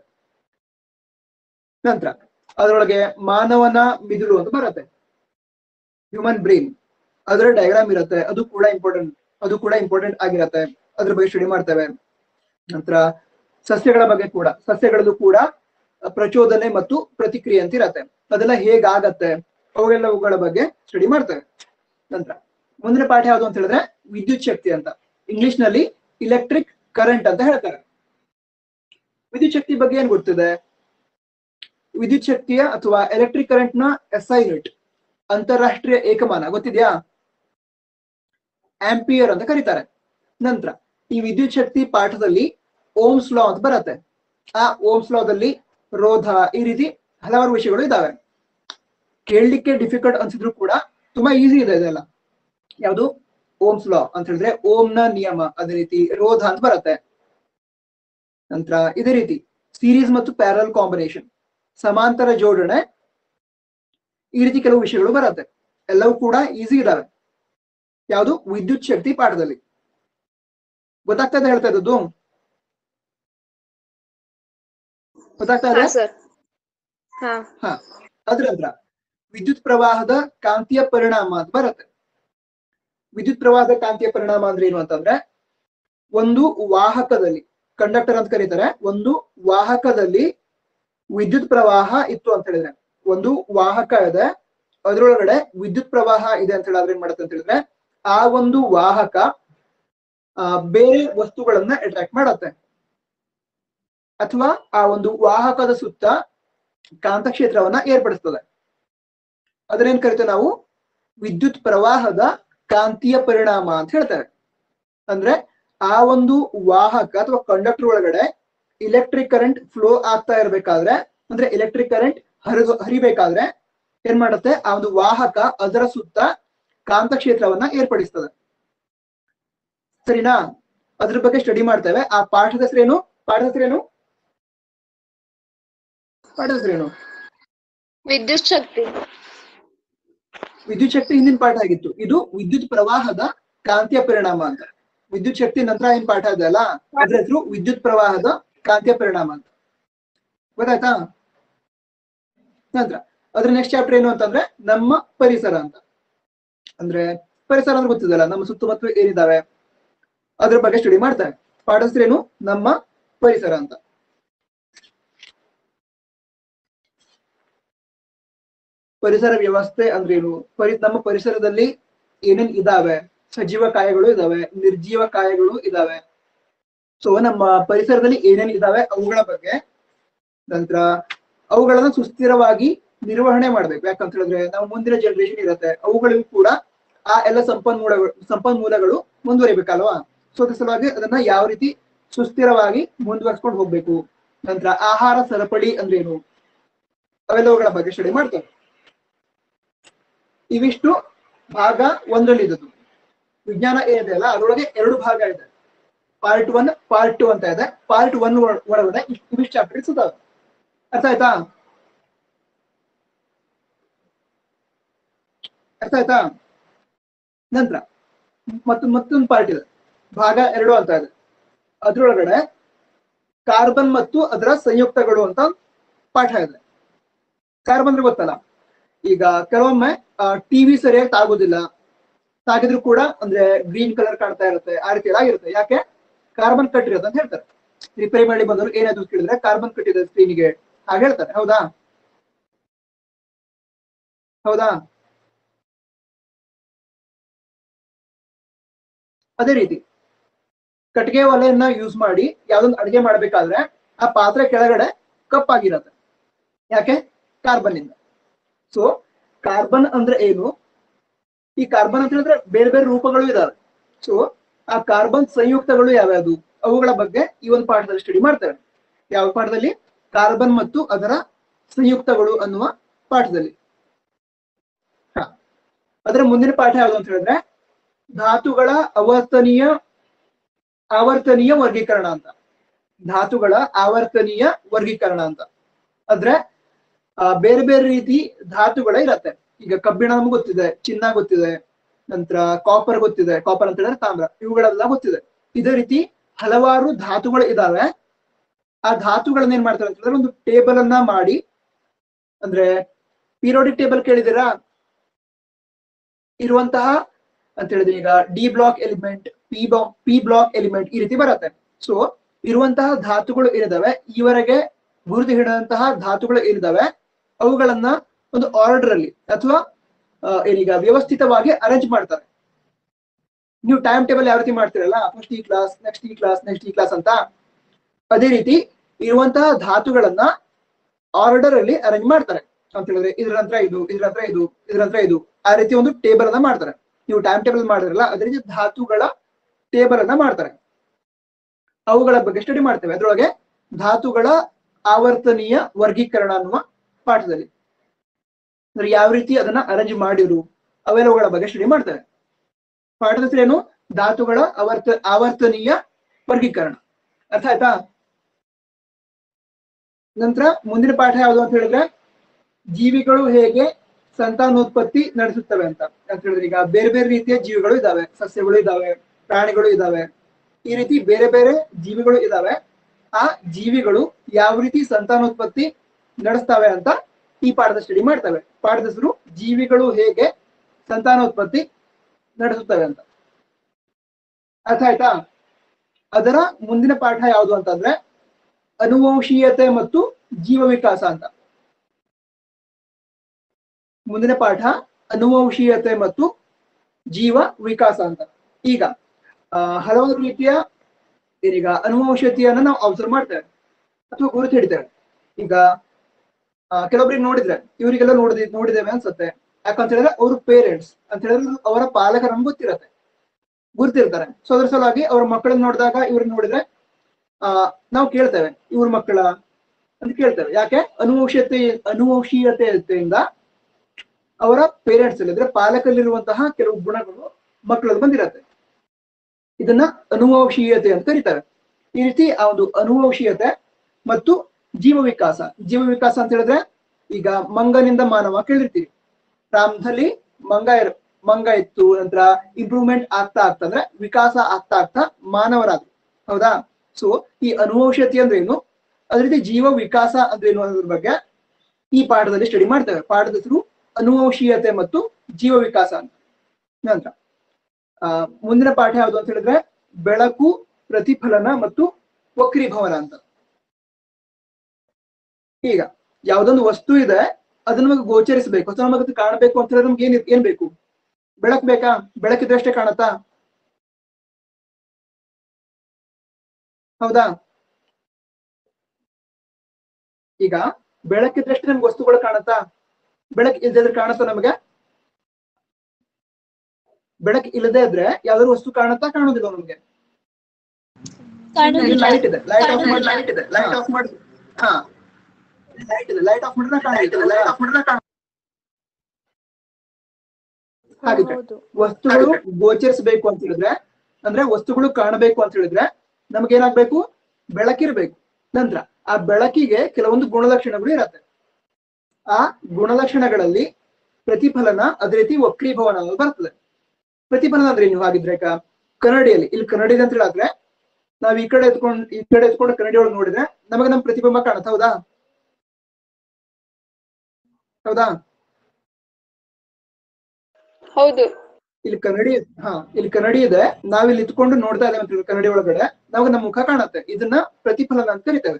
ನಂತರ ಅದರೊಳಗೆ ಮಾನವನ ಮಿದುಳು ಅಂತ ಬರುತ್ತೆ ಹ್ಯೂಮನ್ ಬ್ರೈನ್ ಅದರ ಡಯಾಗ್ರಾಮ್ ಇರುತ್ತೆ ಅದು ಕೂಡ ಇಂಪಾರ್ಟೆಂಟ್ ಅದು ಕೂಡ ಇಂಪಾರ್ಟೆಂಟ್ ಆಗಿರತ್ತೆ ಅದ್ರ ಬಗ್ಗೆ ಸ್ಟಡಿ ಮಾಡ್ತೇವೆ ನಂತರ ಸಸ್ಯಗಳ ಬಗ್ಗೆ ಕೂಡ ಸಸ್ಯಗಳಲ್ಲೂ ಕೂಡ ಪ್ರಚೋದನೆ ಮತ್ತು ಪ್ರತಿಕ್ರಿಯೆ ಅಂತ ಇರತ್ತೆ ಅದೆಲ್ಲ ಹೇಗಾಗತ್ತೆ ಅವೆಲ್ಲವುಗಳ ಬಗ್ಗೆ ಸ್ಟಡಿ ಮಾಡ್ತೇವೆ ನಂತರ ಮುಂದಿನ ಪಾಠ ಯಾವುದು ಅಂತ ಹೇಳಿದ್ರೆ ವಿದ್ಯುತ್ ಶಕ್ತಿ ಅಂತ ಇಂಗ್ಲಿಷ್ ನಲ್ಲಿ ಇಲೆಕ್ಟ್ರಿಕ್ ಕರೆಂಟ್ ಅಂತ ಹೇಳ್ತಾರೆ ವಿದ್ಯುತ್ ಶಕ್ತಿ ಬಗ್ಗೆ ಏನ್ ಗೊತ್ತಿದೆ ವಿದ್ಯುತ್ ಶಕ್ತಿಯ ಅಥವಾ ಎಲೆಕ್ಟ್ರಿಕ್ ಕರೆಂಟ್ ನ ಎಸ್ಐ ಯೂನಿಟ್ ಅಂತಾರಾಷ್ಟ್ರೀಯ ಏಕಮಾನ ಗೊತ್ತಿದ್ಯಾ ಆಂಪಿಯರ್ ಅಂತ ಕರೀತಾರೆ ನಂತರ ಈ ವಿದ್ಯುತ್ ಶಕ್ತಿ ಪಾಠದಲ್ಲಿ ಓಮ್ಸ್ ಲಾ ಅಂತ ಬರತ್ತೆ ಆ ಓಮ್ಸ್ ಲಾದಲ್ಲಿ ರೋಧ ಈ ರೀತಿ ಹಲವಾರು ವಿಷಯಗಳು ಇದಾವೆ ಕೇಳಲಿಕ್ಕೆ ಡಿಫಿಕಲ್ಟ್ ಅನ್ಸಿದ್ರು ಕೂಡ ತುಂಬಾ ಈಸಿ ಇದೆ ಇದೆಲ್ಲ ಯಾವುದು ಓಮ್ಸ್ ಲಾ ಅಂತ ಹೇಳಿದ್ರೆ ಓಮ್ನ ನಿಯಮ ಅದೇ ರೀತಿ ರೋಧ ಅಂತ ಬರುತ್ತೆ ನಂತರ ಇದೇ ರೀತಿ ಸೀರೀಸ್ ಮತ್ತು ಪ್ಯಾರಲ್ ಕಾಂಬಿನೇಷನ್ ಸಮಾಂತರ ಜೋಡಣೆ ಈ ರೀತಿ ಕೆಲವು ವಿಷಯಗಳು ಬರುತ್ತೆ ಎಲ್ಲವೂ ಕೂಡ ಈಸಿ ಇದಾವೆ ಯಾವುದು ವಿದ್ಯುತ್ ಶಕ್ತಿ ಪಾಠದಲ್ಲಿ ಗೊತ್ತಾಗ್ತಾ ಇದೆ ಹೇಳ್ತಾ ಇದ್ದದ್ದು ಗೊತ್ತಾಗ್ತಾ ಇದೆ ಹಾ ಸರ್ ಹಾ ಹಾ ಅದ್ರ ನಂತರ ವಿದ್ಯುತ್ ಪ್ರವಾಹದ ಕಾಂತೀಯ ಪರಿಣಾಮ ಅಂತ ಬರುತ್ತೆ ವಿದ್ಯುತ್ ಪ್ರವಾಹದ ಕಾಂತೀಯ ಪರಿಣಾಮ ಅಂದ್ರೆ ಏನು ಅಂತಂದ್ರೆ ಒಂದು ವಾಹಕದಲ್ಲಿ ಕಂಡಕ್ಟರ್ ಅಂತ ಕರೀತಾರೆ ಒಂದು ವಾಹಕದಲ್ಲಿ ವಿದ್ಯುತ್ ಪ್ರವಾಹ ಇತ್ತು ಅಂತ ಹೇಳಿದ್ರೆ ಒಂದು ವಾಹಕ ಇದೆ ಅದರೊಳಗಡೆ ವಿದ್ಯುತ್ ಪ್ರವಾಹ ಇದೆ ಅಂತ ಹೇಳಿದ್ರೆ ಏನ್ ಮಾಡುತ್ತೆ ಅಂತ ಹೇಳಿದ್ರೆ ಆ ಒಂದು ವಾಹಕ ಆ, ಬೇರೆ ವಸ್ತುಗಳನ್ನ ಅಟ್ರಾಕ್ಟ್ ಮಾಡತ್ತೆ ಅಥವಾ ಆ ಒಂದು ವಾಹಕದ ಸುತ್ತ ಕಾಂತಕ್ಷೇತ್ರವನ್ನ ಏರ್ಪಡಿಸ್ತದೆ ಅದನ್ನೇನ್ ಕರಿತೇವೆ ನಾವು ವಿದ್ಯುತ್ ಪ್ರವಾಹದ ಕಾಂತೀಯ ಪರಿಣಾಮ ಅಂತ ಹೇಳ್ತೇವೆ ಅಂದ್ರೆ ಆ ಒಂದು ವಾಹಕ ಅಥವಾ ಕಂಡಕ್ಟರ್ ಒಳಗಡೆ ಇಲೆಕ್ಟ್ರಿಕ್ ಕರೆಂಟ್ ಫ್ಲೋ ಆಗ್ತಾ ಇರ್ಬೇಕಾದ್ರೆ ಅಂದ್ರೆ ಎಲೆಕ್ಟ್ರಿಕ್ ಕರೆಂಟ್ ಹರಿದು ಹರಿಬೇಕಾದ್ರೆ ಏನ್ ಮಾಡುತ್ತೆ ಆ ಒಂದು ವಾಹಕ ಅದರ ಸುತ್ತ ಕಾಂತಕ್ಷೇತ್ರವನ್ನ ಏರ್ಪಡಿಸ್ತದೆ ಸರಿನಾ ಅದ್ರ ಬಗ್ಗೆ ಸ್ಟಡಿ ಮಾಡ್ತೇವೆ ಆ ಪಾಠದ ಹೆಸರೇನು ಪಾಠದ ಹೆಸರೇನು ಪಾಠದ ಹೆಸರೇನು ವಿದ್ಯುತ್ ಶಕ್ತಿ ವಿದ್ಯುತ್ ಶಕ್ತಿ ಹಿಂದಿನ ಪಾಠ ಆಗಿತ್ತು ಇದು ವಿದ್ಯುತ್ ಪ್ರವಾಹದ ಕಾಂತೀಯ ಪರಿಣಾಮ ಅಂತ ವಿದ್ಯುತ್ ಶಕ್ತಿ ನಂತರ ಏನ್ ಪಾಠ ಇದೆ ಅಲ್ಲ ಅದ್ರ ಹೆಸರು ವಿದ್ಯುತ್ ಪ್ರವಾಹದ ಕಾಂತೀಯ ಪರಿಣಾಮ ಅಂತ ಗೊತ್ತಾಯ್ತಾ ನಂತರ ಅದ್ರ ನೆಕ್ಸ್ಟ್ ಚಾಪ್ಟರ್ ಏನು ಅಂತಂದ್ರೆ ನಮ್ಮ ಪರಿಸರ ಅಂತ ಅಂದ್ರೆ ಪರಿಸರ ಅಂದ್ರೆ ಗೊತ್ತಿದಲ್ಲ ನಮ್ಮ ಸುತ್ತಮುತ್ತ ಏನಿದಾವೆ ಅದ್ರ ಬಗ್ಗೆ ಸ್ಟಡಿ ಮಾಡ್ತಾರೆ ಪಾಠ ಹೆಸರೇನು ನಮ್ಮ ಪರಿಸರ ಅಂತ ಪರಿಸರ ವ್ಯವಸ್ಥೆ ಅಂದ್ರೇನು ಪರಿ ನಮ್ಮ ಪರಿಸರದಲ್ಲಿ ಏನೇನ್ ಇದಾವೆ ಸಜೀವ ಕಾಯಗಳು ಇದಾವೆ ನಿರ್ಜೀವ ಕಾಯಗಳು ಇದಾವೆ ಸೊ ನಮ್ಮ ಪರಿಸರದಲ್ಲಿ ಏನೇನ್ ಇದಾವೆ ಅವುಗಳ ಬಗ್ಗೆ ನಂತರ ಅವುಗಳನ್ನ ಸುಸ್ಥಿರವಾಗಿ ನಿರ್ವಹಣೆ ಮಾಡ್ಬೇಕು ಯಾಕಂತ ಹೇಳಿದ್ರೆ ನಾವು ಮುಂದಿನ ಜನರೇಷನ್ ಇರುತ್ತೆ ಅವುಗಳಿಗೂ ಕೂಡ ಆ ಎಲ್ಲ ಸಂಪನ್ಮೂಲಗಳು ಸಂಪನ್ಮೂಲಗಳು ಮುಂದುವರಿಬೇಕಲ್ವಾ ಸೊ ಅದ್ರ ಸಲುವಾಗಿ ಅದನ್ನ ಯಾವ ರೀತಿ ಸುಸ್ಥಿರವಾಗಿ ಮುಂದುವರ್ಸ್ಕೊಂಡು ಹೋಗ್ಬೇಕು ನಂತರ ಆಹಾರ ಸರಪಳಿ ಅಂದ್ರೇನು ಅವೆಲ್ಲವುಗಳ ಬಗ್ಗೆ ಸ್ಟಡಿ ಮಾಡ್ತೇವೆ ಇವಿಷ್ಟು ಭಾಗ ಒಂದರಲ್ಲಿ ಇದ್ದದ್ದು ವಿಜ್ಞಾನ ಏನಿದೆ ಅಲ್ಲ ಅದರೊಳಗೆ ಎರಡು ಭಾಗ ಇದೆ ಪಾರ್ಟ್ ಒನ್ ಪಾರ್ಟ್ ಟು ಅಂತ ಇದೆ ಪಾರ್ಟ್ ಒನ್ ಒಳಗಡೆ ಇಷ್ಟು ಇವಿಷ್ಟು ಚಾಪ್ಟರ್ಸ್ ಇದಾವೆ ಅರ್ಥ ಆಯ್ತಾ ಅರ್ಥ ಆಯ್ತಾ ನಂತರ ಮತ್ತು ಮತ್ತೊಂದು ಪಾರ್ಟ್ ಇದೆ ಭಾಗ ಎರಡು ಅಂತ ಇದೆ ಅದ್ರೊಳಗಡೆ ಕಾರ್ಬನ್ ಮತ್ತು ಅದರ ಸಂಯುಕ್ತಗಳು ಅಂತ ಪಾಠ ಇದೆ ಕಾರ್ಬನ್ ಅಂದ್ರೆ ಗೊತ್ತಲ್ಲ ಈಗ ಕೆಲವೊಮ್ಮೆ ಟಿವಿ ಸರಿಯಾಗಿ ತಾಗೋದಿಲ್ಲ ತಾಗಿದ್ರು ಕೂಡ ಅಂದ್ರೆ ಗ್ರೀನ್ ಕಲರ್ ಕಾಣ್ತಾ ಇರುತ್ತೆ ಆ ರೀತಿ ಎಲ್ಲ ಆಗಿರುತ್ತೆ ಯಾಕೆ ಕಾರ್ಬನ್ ಕಟ್ ಇರುತ್ತೆ ಅಂತ ಹೇಳ್ತಾರೆ ರಿಪೇರಿ ಮಾಡಿ ಬಂದವರು ಏನಾದ್ರು ಕೇಳಿದ್ರೆ ಕಾರ್ಬನ್ ಕಟ್ ಇದೆ ಸ್ಕ್ರೀನ್ಗೆ ಹಾಗೆ ಹೇಳ್ತಾರೆ ಹೌದಾ ಹೌದಾ ಅದೇ ರೀತಿ ಕಟ್ಟಿಗೆ ಒಲೆಯನ್ನ ಯೂಸ್ ಮಾಡಿ ಯಾವ್ದೊಂದು ಅಡಿಗೆ ಮಾಡ್ಬೇಕಾದ್ರೆ ಆ ಪಾತ್ರೆ ಕೆಳಗಡೆ ಕಪ್ಪಾಗಿರತ್ತೆ ಯಾಕೆ ಕಾರ್ಬನ್ ಇಂದ ಸೊ ಕಾರ್ಬನ್ ಅಂದ್ರೆ ಏನು ಈ ಕಾರ್ಬನ್ ಅಂತ ಹೇಳಿದ್ರೆ ಬೇರೆ ಬೇರೆ ರೂಪಗಳು ಇದಾವೆ ಸೊ ಆ ಕಾರ್ಬನ್ ಸಂಯುಕ್ತಗಳು ಯಾವ್ಯಾವುದು ಅವುಗಳ ಬಗ್ಗೆ ಈ ಒಂದು ಪಾಠದಲ್ಲಿ ಸ್ಟಡಿ ಮಾಡ್ತೇವೆ ಯಾವ ಪಾಠದಲ್ಲಿ ಕಾರ್ಬನ್ ಮತ್ತು ಅದರ ಸಂಯುಕ್ತಗಳು ಅನ್ನುವ ಪಾಠದಲ್ಲಿ ಹ ಅದರ ಮುಂದಿನ ಪಾಠ ಯಾವುದು ಅಂತ ಹೇಳಿದ್ರೆ ಧಾತುಗಳ ಅವರ್ತನೀಯ ಆವರ್ತನೀಯ ವರ್ಗೀಕರಣ ಅಂತ ಧಾತುಗಳ ಆವರ್ತನೀಯ ವರ್ಗೀಕರಣ ಅಂತ ಅಂದ್ರೆ ಆ, ಬೇರೆ ಬೇರೆ ರೀತಿ ಧಾತುಗಳ ಇರತ್ತೆ ಈಗ ಕಬ್ಬಿಣ ನಮ್ಗೆ ಗೊತ್ತಿದೆ ಚಿನ್ನ ಗೊತ್ತಿದೆ ನಂತರ ಕಾಪರ್ ಗೊತ್ತಿದೆ ಕಾಪರ್ ಅಂತ ಹೇಳಿದ್ರೆ ತಾಮ್ರ ಇವುಗಳೆಲ್ಲ ಗೊತ್ತಿದೆ ಇದೇ ರೀತಿ ಹಲವಾರು ಧಾತುಗಳು ಇದಾವೆ ಆ ಧಾತುಗಳನ್ನ ಏನ್ ಮಾಡ್ತಾರೆ ಅಂತ ಹೇಳಿದ್ರೆ ಒಂದು ಟೇಬಲ್ ಅನ್ನ ಮಾಡಿ ಅಂದ್ರೆ ಪೀರಿಯಾಡಿಕ್ ಟೇಬಲ್ ಕೇಳಿದಿರಾ ಇರುವಂತಹ ಅಂತ ಹೇಳಿದ್ರೆ ಈಗ D block element P block P block element ಈ ರೀತಿ ಬರುತ್ತೆ ಸೊ ಇರುವಂತಹ ಧಾತುಗಳು ಏನಿದಾವೆ ಈವರೆಗೆ ಗುರುತು ಹಿಡಿದಂತಹ ಧಾತುಗಳು ಏನಿದಾವೆ ಅವುಗಳನ್ನ ಒಂದು ಆರ್ಡರ್ ಅಲ್ಲಿ ಅಥವಾ ಆ, ಏನೀಗ ವ್ಯವಸ್ಥಿತವಾಗಿ ಅರೇಂಜ್ ಮಾಡ್ತಾರೆ ನೀವು ಟೈಮ್ ಟೇಬಲ್ ಯಾವ ರೀತಿ ಮಾಡ್ತೀರಲ್ಲ ಫಸ್ಟ್ ಈ ಕ್ಲಾಸ್ ನೆಕ್ಸ್ಟ್ ಈ ಕ್ಲಾಸ್ ನೆಕ್ಸ್ಟ್ ಈ ಕ್ಲಾಸ್ ಅಂತ ಅದೇ ರೀತಿ ಇರುವಂತಹ ಧಾತುಗಳನ್ನ ಆರ್ಡರ್ ಅಲ್ಲಿ ಅರೇಂಜ್ ಮಾಡ್ತಾರೆ ಅಂತ ಹೇಳಿದ್ರೆ ಇದ್ರ ನಂತರ ಇದು ಇದ್ರ ನಂತರ ಇದು ಇದ್ರ ನಂತರ ಇದು ಆ ರೀತಿ ಒಂದು ಟೇಬಲ್ ಅನ್ನ ಮಾಡ್ತಾರೆ ನೀವು ಟೈಮ್ ಟೇಬಲ್ ಮಾಡಿದ್ರಲ್ಲ ಅದೇ ರೀತಿ ಧಾತುಗಳ ಟೇಬಲ್ ಅನ್ನ ಮಾಡ್ತಾರೆ ಅವುಗಳ ಬಗ್ಗೆ ಸ್ಟಡಿ ಮಾಡ್ತೇವೆ ಅದರೊಳಗೆ ಧಾತುಗಳ ಆವರ್ತನೀಯ ವರ್ಗೀಕರಣ ಅನ್ನುವ ಪಾಠದಲ್ಲಿ ಅಂದ್ರೆ ಯಾವ ರೀತಿ ಅದನ್ನ ಅರೇಂಜ್ ಮಾಡಿರು ಅವೆಲ್ಲವುಗಳ ಬಗ್ಗೆ ಸ್ಟಡಿ ಮಾಡ್ತೇವೆ ಪಾಠದ ಹೆಸರೇನು ಧಾತುಗಳ ಆವರ್ತ ಆವರ್ತನೀಯ ವರ್ಗೀಕರಣ ಅರ್ಥ ಆಯ್ತಾ ನಂತರ ಮುಂದಿನ ಪಾಠ ಯಾವುದು ಅಂತ ಹೇಳಿದ್ರೆ ಜೀವಿಗಳು ಹೇಗೆ ಸಂತಾನೋತ್ಪತ್ತಿ ನಡೆಸುತ್ತವೆ ಅಂತ ಅಂತ ಹೇಳಿದ್ರೆ ಈಗ ಬೇರೆ ಬೇರೆ ರೀತಿಯ ಜೀವಿಗಳು ಇದಾವೆ ಸಸ್ಯಗಳು ಇದಾವೆ ಪ್ರಾಣಿಗಳು ಇದಾವೆ ಈ ರೀತಿ ಬೇರೆ ಬೇರೆ ಜೀವಿಗಳು ಇದಾವೆ ಆ ಜೀವಿಗಳು ಯಾವ ರೀತಿ ಸಂತಾನೋತ್ಪತ್ತಿ ನಡೆಸ್ತವೆ ಅಂತ ಈ ಪಾಠದ ಸ್ಟಡಿ ಮಾಡ್ತವೆ ಪಾಠದ ಹೆಸರು ಜೀವಿಗಳು ಹೇಗೆ ಸಂತಾನೋತ್ಪತ್ತಿ ನಡೆಸುತ್ತವೆ ಅಂತ ಅರ್ಥ ಆಯ್ತಾ ಅದರ ಮುಂದಿನ ಪಾಠ ಯಾವುದು ಅಂತಂದ್ರೆ ಅನುವಂಶೀಯತೆ ಮತ್ತು ಜೀವ ವಿಕಾಸ ಅಂತ ಮುಂದಿನ ಪಾಠ ಅನುವಂಶೀಯತೆ ಮತ್ತು ಜೀವ ವಿಕಾಸ ಅಂತ ಈಗ ಆ, ಹಲವಾರು ರೀತಿಯ ಏನೀಗ ಅನುವಂಶೀಯತೆಯನ್ನ ನಾವು ಅಬ್ಸರ್ವ್ ಮಾಡ್ತೇವೆ ಅಥವಾ ಗುರುತು ಹಿಡಿತೇವೆ ಈಗ ಆ, ಕೆಲವೊಬ್ರಿಗೆ ನೋಡಿದ್ರೆ ಇವರಿಗೆಲ್ಲ ನೋಡಿದ ನೋಡಿದ್ದೇವೆ ಅನ್ಸುತ್ತೆ ಯಾಕಂತ ಹೇಳಿದ್ರೆ ಅವ್ರ ಪೇರೆಂಟ್ಸ್ ಅಂತ ಹೇಳಿದ್ರೆ ಅವರ ಪಾಲಕರ ನಮ್ಗೆ ಗೊತ್ತಿರತ್ತೆ ಗುರ್ತಿರ್ತಾರೆ ಸೊ ಅದ್ರ ಸಲುವಾಗಿ ಅವ್ರ ಮಕ್ಕಳನ್ನ ನೋಡಿದಾಗ ಇವ್ರನ್ನ ನೋಡಿದ್ರೆ ಆ ನಾವು ಕೇಳ್ತೇವೆ ಇವ್ರ ಮಕ್ಕಳ ಅಂತ ಕೇಳ್ತೇವೆ ಯಾಕೆ ಅನುವಂಶೀಯತೆ ಅನುವಂಶೀಯತೆಯಿಂದ ಅವರ ಪೇರೆಂಟ್ಸ್ ಅಲ್ಲಿ ಅಂದ್ರೆ ಪಾಲಕಲ್ಲಿರುವಂತಹ ಕೆಲವು ಗುಣಗಳು ಮಕ್ಕಳಲ್ಲಿ ಬಂದಿರತ್ತೆ ಇದನ್ನ ಅನುವಂಶೀಯತೆ ಅಂತ ಕರೀತಾರೆ ಈ ರೀತಿ ಆ ಒಂದು ಅನುವಂಶೀಯತೆ ಮತ್ತು ಜೀವ ವಿಕಾಸ ಜೀವ ವಿಕಾಸ ಅಂತ ಹೇಳಿದ್ರೆ ಈಗ ಮಂಗನಿಂದ ಮಾನವ ಕೇಳಿರ್ತೀವಿ ಪ್ರಾರಂಭದಲ್ಲಿ ಮಂಗ ಇರ್ ಮಂಗ ಇತ್ತು ನಂತರ ಇಂಪ್ರೂವ್ಮೆಂಟ್ ಆಗ್ತಾ ಆಗ್ತಾ ಅಂದ್ರೆ ವಿಕಾಸ ಆಗ್ತಾ ಆಗ್ತಾ ಮಾನವರಾದ್ರು ಹೌದಾ ಸೊ ಈ ಅನುವಂಶೀಯತೆ ಅಂದ್ರೆ ಏನು ಅದೇ ರೀತಿ ಜೀವ ವಿಕಾಸ ಅಂದ್ರೆ ಏನು ಅನ್ನೋದ್ರ ಬಗ್ಗೆ ಈ ಪಾಠದಲ್ಲಿ ಸ್ಟಡಿ ಮಾಡ್ತೇವೆ ಪಾಠದ ಹೆಸರು ಅನುವಂಶೀಯತೆ ಮತ್ತು ಜೀವ ವಿಕಾಸ ಅಂತ ನಂತರ ಆ ಮುಂದಿನ ಪಾಠ ಯಾವುದು ಅಂತ ಹೇಳಿದ್ರೆ ಬೆಳಕು ಪ್ರತಿಫಲನ ಮತ್ತು ವಕ್ರೀಭವನ ಅಂತ ಈಗ ಯಾವ್ದೊಂದು ವಸ್ತು ಇದೆ ಅದನ್ನ ನಮಗೆ ಗೋಚರಿಸಬೇಕು ಅಥವಾ ನಮಗೆ ಅದು ಕಾಣಬೇಕು ಅಂತ ಹೇಳಿದ್ರೆ ನಮ್ಗೆ ಏನ್ ಏನ್ ಬೇಕು ಬೆಳಕು ಬೇಕಾ ಬೆಳಕಿದ್ರಷ್ಟೇ ಕಾಣತ್ತಾ ಹೌದಾ ಈಗ ಬೆಳಕಿದ್ರಷ್ಟೇ ನಮ್ಗೆ ವಸ್ತುಗಳು ಕಾಣತ್ತಾ ಬೆಳಕು ಇಲ್ಲದ್ರೆ ಕಾಣುತ್ತಾ ನಮಗೆ ಬೆಳಕು ಇಲ್ಲದೆ ಇದ್ರೆ ಯಾವ್ದಾದ್ರು ವಸ್ತು ಕಾಣುತ್ತಾ ಕಾಣೋದಿಲ್ಲ ನಮ್ಗೆ ಲೈಟ್ ಇದೆ ಲೈಟ್ ಆಫ್ ಮಾಡಿ ಲೈಟ್ ಇದೆ ಲೈಟ್ ಆಫ್ ಮಾಡಿ ಹಾ ಲೈಟ್ ಇದೆ ಲೈಟ್ ಆಫ್ ಮಾಡಿದ್ರೆ ಕಾಣಿಲ್ಲ ಲೈಟ್ ಆಫ್ ಮಾಡಿದ್ರೆ ಕಾಣ ಹಾಗಿದೆ ಹೌದು ವಸ್ತುಗಳು ಗೋಚರಿಸಬೇಕು ಅಂತ ಹೇಳಿದ್ರೆ ಅಂದ್ರೆ ವಸ್ತುಗಳು ಕಾಣಬೇಕು ಅಂತ ಹೇಳಿದ್ರೆ ನಮ್ಗೆ ಏನಾಗ್ಬೇಕು ಬೆಳಕಿರ್ಬೇಕು ನಂತರ ಆ ಬೆಳಕಿಗೆ ಕೆಲವೊಂದು ಗುಣಲಕ್ಷಣಗಳು ಇರತ್ತೆ ಆ ಗುಣಲಕ್ಷಣಗಳಲ್ಲಿ ಪ್ರತಿಫಲನ ಅದೇ ರೀತಿ ವಕ್ರೀಭವನ ಅನ್ನೋದು ಬರ್ತದೆ ಪ್ರತಿಫಲನ ಅಂದ್ರೆ ನೀವು ಹಾಗಿದ್ರೆ ಈಗ ಕನ್ನಡಿಯಲ್ಲಿ ಇಲ್ಲಿ ಕನ್ನಡಿ ಅಂತ ಹೇಳಿದ್ರೆ ನಾವ್ ಈ ಕಡೆ ಎತ್ಕೊಂಡ್ ಈ ಕಡೆ ಎತ್ಕೊಂಡು ಕನ್ನಡಿ ಒಳಗೆ ನೋಡಿದ್ರೆ ನಮಗೆ ನಮ್ ಪ್ರತಿಬಿಂಬ ಕಾಣುತ್ತೆ ಹೌದಾ ಹೌದಾ ಹೌದು ಇಲ್ಲಿ ಕನ್ನಡಿ ಹಾ ಇಲ್ಲಿ ಕನ್ನಡಿ ಇದೆ ನಾವಿಲ್ಲಿ ಇತ್ಕೊಂಡು ನೋಡ್ತಾ ಇದ್ದೇವೆ ಅಂತ ಹೇಳಿ ಕನ್ನಡಿ ಒಳಗಡೆ ನಮಗೆ ನಮ್ಮ ಮುಖ ಕಾಣುತ್ತೆ ಇದನ್ನ ಪ್ರತಿಫಲನ ಅಂತ ಕರಿತೇವೆ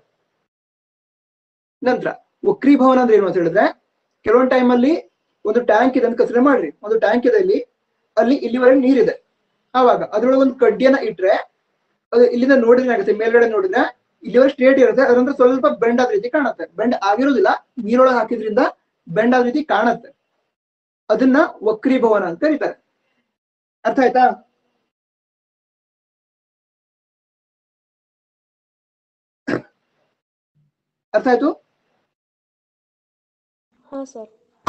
ನಂತರ ವಕ್ರೀಭವನ ಅಂದ್ರೆ ಏನು ಅಂತ ಹೇಳಿದ್ರೆ ಕೆಲವೊಂದು time ಅಲ್ಲಿ ಒಂದು ಟ್ಯಾಂಕ್ ಇದೆ ಅಂತ ಕನ್ಸಿಡರ್ ಮಾಡ್ರಿ ಒಂದು ಟ್ಯಾಂಕ್ ಇದೆ ಇಲ್ಲಿ ಅಲ್ಲಿ ಇಲ್ಲಿವರೆಗೆ ನೀರಿದೆ ಆವಾಗ ಅದ್ರೊಳಗೆ ಒಂದು ಕಡ್ಡಿಯನ್ನ ಇಟ್ರೆ ಅದು ಇಲ್ಲಿಂದ ನೋಡಿದ್ರೆ ಏನಾಗುತ್ತೆ ಮೇಲ್ಗಡೆ ನೋಡಿದ್ರೆ ಇಲ್ಲಿವರೆಗೆ ಸ್ಟ್ರೇಟ್ ಇರುತ್ತೆ ಅದ್ರಂದ್ರೆ ಸ್ವಲ್ಪ ಬೆಂಡ್ ಆದ ರೀತಿ ಕಾಣುತ್ತೆ ಬೆಂಡ್ ಆಗಿರೋದಿಲ್ಲ ನೀರೊಳಗೆ ಹಾಕಿದ್ರಿಂದ ಬೆಂಡ್ ಆದ ರೀತಿ ಕಾಣುತ್ತೆ ಅದನ್ನ ವಕ್ರೀಭವನ ಅಂತ ಕರೀತಾರೆ ಅರ್ಥ ಆಯ್ತಾ ಅರ್ಥ ಆಯ್ತು ಹಾ ಸರ್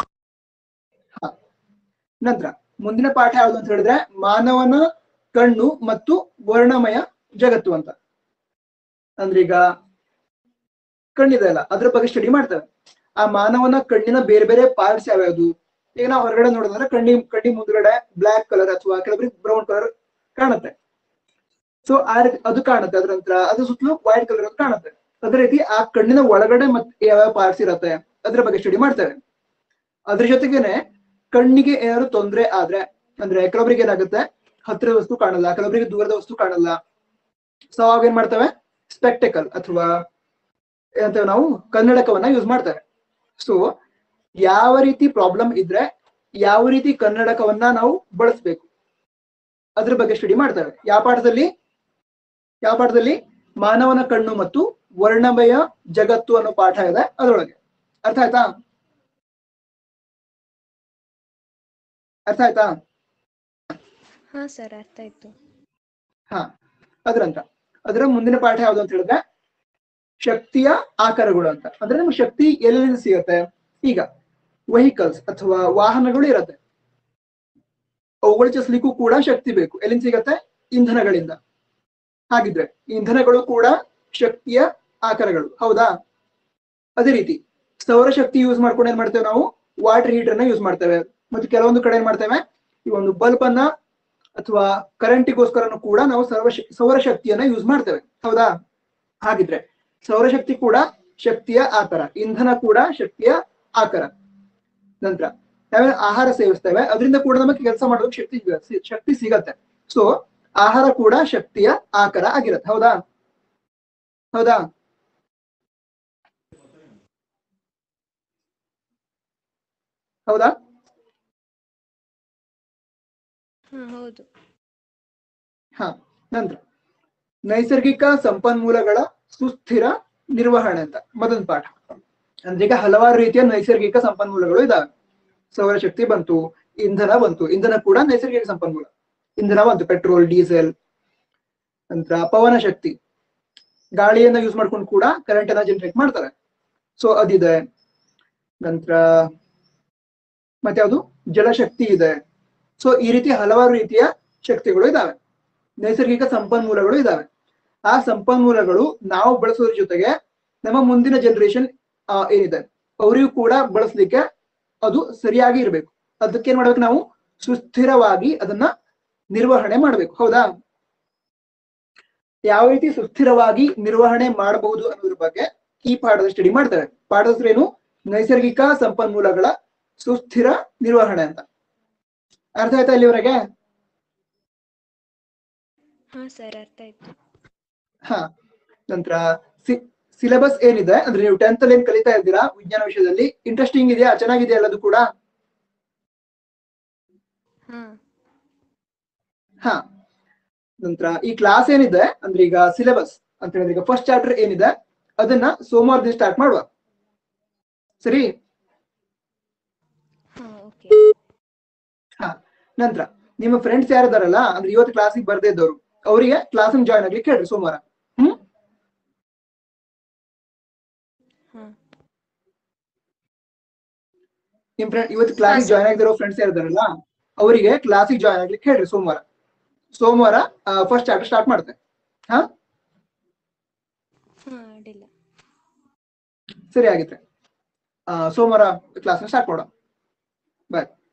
ನಂತರ ಮುಂದಿನ ಪಾಠ ಯಾವುದು ಅಂತ ಹೇಳಿದ್ರೆ ಮಾನವನ ಕಣ್ಣು ಮತ್ತು ವರ್ಣಮಯ ಜಗತ್ತು ಅಂತ ಅಂದ್ರೆ ಈಗ ಕಣ್ಣಿದೆ ಅಲ್ಲ ಅದ್ರ ಬಗ್ಗೆ ಸ್ಟಡಿ ಮಾಡ್ತೇವೆ ಆ ಮಾನವನ ಕಣ್ಣಿನ ಬೇರೆ ಬೇರೆ ಪಾರ್ಟ್ಸ್ ಯಾವ್ಯಾವ್ದು ಈಗ ನಾವು ಹೊರಗಡೆ ನೋಡಿದ್ರೆ ಕಣ್ಣಿ ಕಣ್ಣಿ ಮುಂದ್ಗಡೆ ಬ್ಲಾಕ್ ಕಲರ್ ಅಥವಾ ಕೆಲವರಿಗೆ ಬ್ರೌನ್ ಕಲರ್ ಕಾಣುತ್ತೆ ಸೊ ಆ ರೀತಿ ಅದು ಕಾಣುತ್ತೆ ಅದ್ರ ನಂತರ ಅದ್ರ ಸುತ್ತಲೂ ವೈಟ್ ಕಲರ್ ಅದು ಕಾಣುತ್ತೆ ಅದೇ ರೀತಿ ಆ ಕಣ್ಣಿನ ಒಳಗಡೆ ಮತ್ತೆ ಯಾವ್ಯಾವ ಪಾರ್ಟ್ಸ್ ಇರತ್ತೆ ಅದ್ರ ಬಗ್ಗೆ ಸ್ಟಡಿ ಮಾಡ್ತೇವೆ ಅದ್ರ ಜೊತೆಗೇನೆ ಕಣ್ಣಿಗೆ ಏನಾದ್ರು ತೊಂದರೆ ಆದ್ರೆ ಅಂದ್ರೆ ಕೆಲವರಿಗೆ ಏನಾಗುತ್ತೆ ಹತ್ತಿರದ ವಸ್ತು ಕಾಣಲ್ಲ ಕೆಲವರಿಗೆ ದೂರದ ವಸ್ತು ಕಾಣಲ್ಲ ಸೊ ಅವಾಗ ಏನ್ ಮಾಡ್ತೇವೆ ಸ್ಪೆಕ್ಟಕಲ್ ಅಥವಾ ಏನಂತೇವೆ ನಾವು ಕನ್ನಡಕವನ್ನ ಯೂಸ್ ಮಾಡ್ತೇವೆ ಸೊ ಯಾವ ರೀತಿ ಪ್ರಾಬ್ಲಮ್ ಇದ್ರೆ ಯಾವ ರೀತಿ ಕನ್ನಡಕವನ್ನ ನಾವು ಬಳಸಬೇಕು ಅದ್ರ ಬಗ್ಗೆ ಸ್ಟಡಿ ಮಾಡ್ತೇವೆ ಯಾವ ಪಾಠದಲ್ಲಿ ಯಾವ ಪಾಠದಲ್ಲಿ ಮಾನವನ ಕಣ್ಣು ಮತ್ತು ವರ್ಣಮಯ ಜಗತ್ತು ಅನ್ನೋ ಪಾಠ ಇದೆ ಅದರೊಳಗೆ ಅರ್ಥ ಆಯ್ತಾ ಅರ್ಥ ಆಯ್ತಾ ಹಾ ಸರ್ ಅರ್ಥ ಆಯ್ತು ಹಾ ಅದ್ರಂತ ಅದರ ಮುಂದಿನ ಪಾಠ ಯಾವ್ದು ಅಂತ ಹೇಳಿದ್ರೆ ಶಕ್ತಿಯ ಆಕಾರಗಳು ಅಂತ ಅಂದ್ರೆ ನಮ್ಗೆ ಶಕ್ತಿ ಎಲ್ಲಿಂದ ಸಿಗತ್ತೆ ಈಗ ವೆಹಿಕಲ್ಸ್ ಅಥವಾ ವಾಹನಗಳು ಇರತ್ತೆ ಅವುಗಳು ಚಲಿಸ್ಲಿಕ್ಕೂ ಕೂಡ ಶಕ್ತಿ ಬೇಕು ಎಲ್ಲಿಂದ ಸಿಗತ್ತೆ ಇಂಧನಗಳಿಂದ ಹಾಗಿದ್ರೆ ಇಂಧನಗಳು ಕೂಡ ಶಕ್ತಿಯ ಆಕಾರಗಳು ಹೌದಾ ಅದೇ ರೀತಿ ಸೌರಶಕ್ತಿ ಯೂಸ್ ಮಾಡ್ಕೊಂಡು ಏನ್ ಮಾಡ್ತೇವೆ ನಾವು ವಾಟರ್ ಹೀಟರ್ ನ ಯೂಸ್ ಮಾಡ್ತೇವೆ ಮತ್ತೆ ಕೆಲವೊಂದು ಕಡೆ ಏನ್ ಮಾಡ್ತೇವೆ ಈ ಒಂದು ಬಲ್ಬ್ ಅನ್ನ ಅಥವಾ ಕರೆಂಟಿಗೋಸ್ಕರನು ಕೂಡ ನಾವು ಸರ್ವ ಸೌರಶಕ್ತಿಯನ್ನ ಯೂಸ್ ಮಾಡ್ತೇವೆ ಹೌದಾ ಹಾಗಿದ್ರೆ ಸೌರಶಕ್ತಿ ಕೂಡ ಶಕ್ತಿಯ ಆಕಾರ ಇಂಧನ ಕೂಡ ಶಕ್ತಿಯ ಆಕಾರ ನಂತರ ನಾವೇನು ಆಹಾರ ಸೇವಿಸ್ತೇವೆ ಅದರಿಂದ ಕೂಡ ನಮಗೆ ಕೆಲಸ ಮಾಡೋದಕ್ಕೆ ಶಕ್ತಿ ಸಿಗ- ಶಕ್ತಿ ಸಿಗತ್ತೆ ಸೊ ಆಹಾರ ಕೂಡ ಶಕ್ತಿಯ ಆಕಾರ ಆಗಿರತ್ತೆ ಹೌದಾ ಹೌದಾ ಹೌದಾ ಹಾ ಹೌದು ಹಾ ನಂತರ ನೈಸರ್ಗಿಕ ಸಂಪನ್ಮೂಲಗಳ ಸುಸ್ಥಿರ ನಿರ್ವಹಣೆ ಅಂತ ಮೊದಲನೇ ಪಾಠ ಅಂದ್ರೆ ಈಗ ಹಲವಾರು ರೀತಿಯ ನೈಸರ್ಗಿಕ ಸಂಪನ್ಮೂಲಗಳು ಇದಾವೆ ಸೌರಶಕ್ತಿ ಬಂತು ಇಂಧನ ಬಂತು ಇಂಧನ ಕೂಡ ನೈಸರ್ಗಿಕ ಸಂಪನ್ಮೂಲ ಇಂಧನ ಬಂತು ಪೆಟ್ರೋಲ್ ಡೀಸೆಲ್ ನಂತರ ಪವನ ಶಕ್ತಿ ಗಾಳಿಯನ್ನ ಯೂಸ್ ಮಾಡ್ಕೊಂಡು ಕೂಡ ಕರೆಂಟ್ ಅನ್ನ ಜನರೇಟ್ ಮಾಡ್ತಾರೆ ಸೊ ಅದಿದೆ ನಂತರ ಮತ್ತೆ ಯಾವುದು ಜಲಶಕ್ತಿ ಇದೆ ಸೊ ಈ ರೀತಿ ಹಲವಾರು ರೀತಿಯ ಶಕ್ತಿಗಳು ಇದಾವೆ ನೈಸರ್ಗಿಕ ಸಂಪನ್ಮೂಲಗಳು ಇದಾವೆ ಆ ಸಂಪನ್ಮೂಲಗಳು ನಾವು ಬಳಸೋದ್ರ ಜೊತೆಗೆ ನಮ್ಮ ಮುಂದಿನ ಜನರೇಷನ್ ಏನಿದೆ ಅವರಿಗೂ ಕೂಡ ಬಳಸಲಿಕ್ಕೆ ಅದು ಸರಿಯಾಗಿ ಇರಬೇಕು ಅದಕ್ಕೆ ಏನ್ ಮಾಡ್ಬೇಕು ನಾವು ಸುಸ್ಥಿರವಾಗಿ ಅದನ್ನ ನಿರ್ವಹಣೆ ಮಾಡ್ಬೇಕು ಹೌದಾ ಯಾವ ರೀತಿ ಸುಸ್ಥಿರವಾಗಿ ನಿರ್ವಹಣೆ ಮಾಡಬಹುದು ಅನ್ನೋದ್ರ ಬಗ್ಗೆ ಈ ಪಾಠದ ಸ್ಟಡಿ ಮಾಡ್ತೇವೆ ಪಾಠದ ಹೆಸರು ಏನು ನೈಸರ್ಗಿಕ ಸಂಪನ್ಮೂಲಗಳ ಸುಸ್ಥಿರ ನಿರ್ವಹಣೆ ಅಂತ ಅರ್ಥ ಆಯ್ತಾ ಇಲ್ಲಿವರೆಗೆ ಹಾ ಸರ್ ಅರ್ಥ ಆಯ್ತು ಹಾ ನಂತರ ಸಿಲೆಬಸ್ ಏನಿದೆ ಅಂದ್ರೆ ನೀವು ಟೆಂತ್ ಅಲ್ಲಿ ಏನ್ ಕಲಿತಾ ಇದ್ದೀರಾ ವಿಜ್ಞಾನ ವಿಷಯದಲ್ಲಿ ಇಂಟ್ರೆಸ್ಟಿಂಗ್ ಇದೆಯಾ ಚೆನ್ನಾಗಿದೆಯಾ ಎಲ್ಲದು ಕೂಡ ಹಾ ಹಾ ನಂತರ ಈ ಕ್ಲಾಸ್ ಏನಿದೆ ಅಂದ್ರೆ ಈಗ ಸಿಲೆಬಸ್ ಅಂತ ಹೇಳಿದ್ರೆ ಈಗ ಫಸ್ಟ್ ಚಾಪ್ಟರ್ ಏನಿದೆ ಅದನ್ನ ಸೋಮವಾರದಿಂದ ಸ್ಟಾರ್ಟ್ ಮಾಡುವ ಸರಿ ಹಾ ಓಕೆ ಹಾ ನಂತರ ನಿಮ್ಮ ಫ್ರೆಂಡ್ಸ್ ಯಾರಿದಾರಲ್ಲ ಅಂದ್ರೆ ಇವತ್ತು ಕ್ಲಾಸಿಗೆ ಬರ್ದೇ ಇದ್ದವರು ಅವರಿಗೆ ಕ್ಲಾಸ್ ಜಾಯ್ನ್ ಆಗ್ಲಿಕ್ಕೆ ಹೇಳ್ರಿ ಸೋಮವಾರ ಹ್ಮ್ ಹಾ ನಿಮ್ ಫ್ರೆಂಡ್ ಇವತ್ತು ಕ್ಲಾಸಿಗೆ ಜಾಯ್ನ್ ಆಗಿರೋ ಫ್ರೆಂಡ್ಸ್ ಯಾರಿದಾರಲ್ಲ ಅವರಿಗೆ ಕ್ಲಾಸಿಗೆ ಜಾಯ್ನ್ ಆಗ್ಲಿಕ್ಕೆ ಹೇಳ್ರಿ ಸೋಮವಾರ ಸೋಮವಾರ ಫಸ್ಟ್ ಚಾಪ್ಟರ್ ಸ್ಟಾರ್ಟ್ ಮಾಡ್ತೆ ಹಾ ಹಾ ಅಡ್ಡಿಲ್ಲ ಸರಿ ಆಗಿದ್ರೆ ಆ, ಸೋಮವಾರ ಕ್ಲಾಸ್ನ ಸ್ಟಾರ್ಟ್ ಮಾಡೋಣ ಬಾಯ್